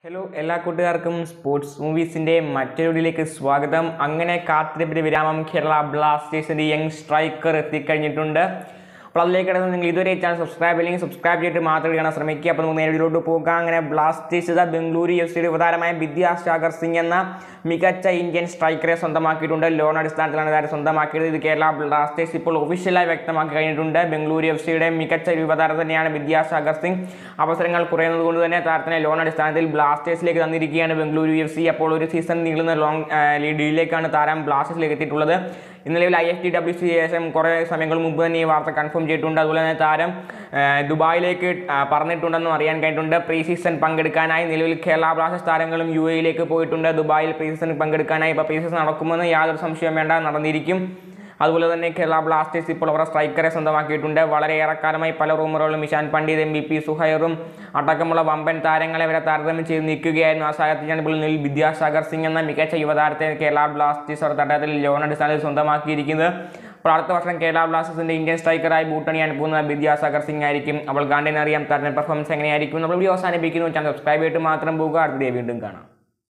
hello എല്ലാ കൂട്ടുകാർക്കും sports മൂവീസിന്റെ മറ്റൊരു വീഡിയോയിലേക്ക് സ്വാഗതം അങ്ങനെ കാത്തിരിപ്പിന്റെ വിരാമം കേരള ബ്ലാസ്റ്റേഴ്സിന്റെ യങ് സ്ട്രൈക്കർ എത്തിക്കഴിഞ്ഞിട്ടുണ്ട് അപ്പോൾ അതിലേക്ക് കിടന്ന് നിങ്ങൾ ഇതുവരെ ചാനൽ സബ്സ്ക്രൈബ് അല്ലെങ്കിൽ സബ്സ്ക്രൈബ് ചെയ്തിട്ട് മാത്രം കാണാൻ ശ്രമിക്കുക അപ്പോൾ നമുക്ക് നേരെ ഇതിലോട്ട് പോകാം അങ്ങനെ ബ്ലാസ്റ്റേഴ്സ് ഇതാ ബംഗളൂരു എഫ് സിയുടെ യുവതാരമായ വിദ്യാസാഗർ സിംഗ് എന്ന മികച്ച ഇന്ത്യൻ സ്ട്രൈക്കറെ സ്വന്തമാക്കിയിട്ടുണ്ട് ലോൺ അടിസ്ഥാനത്തിലാണ് ഇതാരെ സ്വന്തമാക്കിയത് ഇത് കേരള ബ്ലാസ്റ്റേഴ്സ് ഇപ്പോൾ ഒഫീഷ്യലായി വ്യക്തമാക്കി കഴിഞ്ഞിട്ടുണ്ട് ബംഗളൂരു എഫ് സിയുടെ മികച്ച യുവതാരം തന്നെയാണ് വിദ്യാസാഗർ സിംഗ് അവസരങ്ങൾ കുറയുന്നത് കൊണ്ട് തന്നെ താരത്തിനെ ലോൺ അടിസ്ഥാനത്തിൽ ബ്ലാസ്റ്റേഴ്സിലേക്ക് തന്നിരിക്കുകയാണ് ബംഗളൂരു എഫ് സി അപ്പോൾ ഒരു സീസൺ നീളുന്ന ലോങ് ഡീലിലേക്കാണ് താരം ബ്ലാസ്റ്റേഴ്സിലേക്ക് എത്തിയിട്ടുള്ളത് ഇന്ന് നിലവിൽ I F T W C ശേഷം കുറേ സമയങ്ങൾ മുമ്പ് തന്നെ ഈ വാർത്ത കൺഫേം ചെയ്തിട്ടുണ്ട് അതുപോലെ തന്നെ താരം ആ, ദുബായിലേക്ക് ആ, പറഞ്ഞിട്ടുണ്ടെന്നും അറിയാൻ കഴിഞ്ഞിട്ടുണ്ട് പ്രീ സീസൺ പങ്കെടുക്കാനായി നിലവിൽ കേരള ബ്ലാസ്റ്റേഴ്സ് താരങ്ങളും യു എയിലേക്ക് പോയിട്ടുണ്ട് ദുബായിൽ പ്രീ സീസൺ പങ്കെടുക്കാനായി ഇപ്പോൾ പ്രീ സീസൺ നടക്കുമെന്ന് യാതൊരു സംശയം വേണ്ട നടന്നിരിക്കും അതുപോലെ തന്നെ കേരള ബ്ലാസ്റ്റേഴ്സ് ഇപ്പോൾ അവരുടെ സ്ട്രൈക്കറെ സ്വന്തമാക്കിയിട്ടുണ്ട് വളരെ ഏറെക്കാലമായി പല റൂമറുകളും Ishan Pandita M B P സുഹൈറും അടക്കമുള്ള വമ്പൻ താരങ്ങളെ വരെ താരതമ്യം ചെയ്ത് നിൽക്കുകയായിരുന്നു ആ സാഹചര്യത്തിലാണ് ഇപ്പോൾ നിലവിൽ വിദ്യാസാഗർ സിംഗ് എന്ന മികച്ച യുവതാരത്തെ കേരള ബ്ലാസ്റ്റേഴ്സ് അവർ തട്ടത്തിൽ ലോൺ അടിസ്ഥാനത്തിൽ സ്വന്തമാക്കിയിരിക്കുന്നത് അപ്പോൾ അടുത്ത വർഷം കേരള ബ്ലാസ്റ്റേഴ്സിന്റെ ഇന്ത്യൻ സ്ട്രൈക്കറായി ബൂട്ടണിയാൻ പോകുന്ന വിദ്യാസാഗർ സിംഗ് ആയിരിക്കും അവൾ ഗാണ്ടിനെ അറിയാം താരത്തിന്റെ പെർഫോമൻസ് എങ്ങനെയായിരിക്കും നമ്മൾ വീഡിയോ അവസാനിപ്പിക്കുന്നു ചാനൽ സബ്സ്ക്രൈബ് ചെയ്തിട്ട് മാത്രം പോകുക അടുത്ത വീഡിയോ വീണ്ടും കാണാം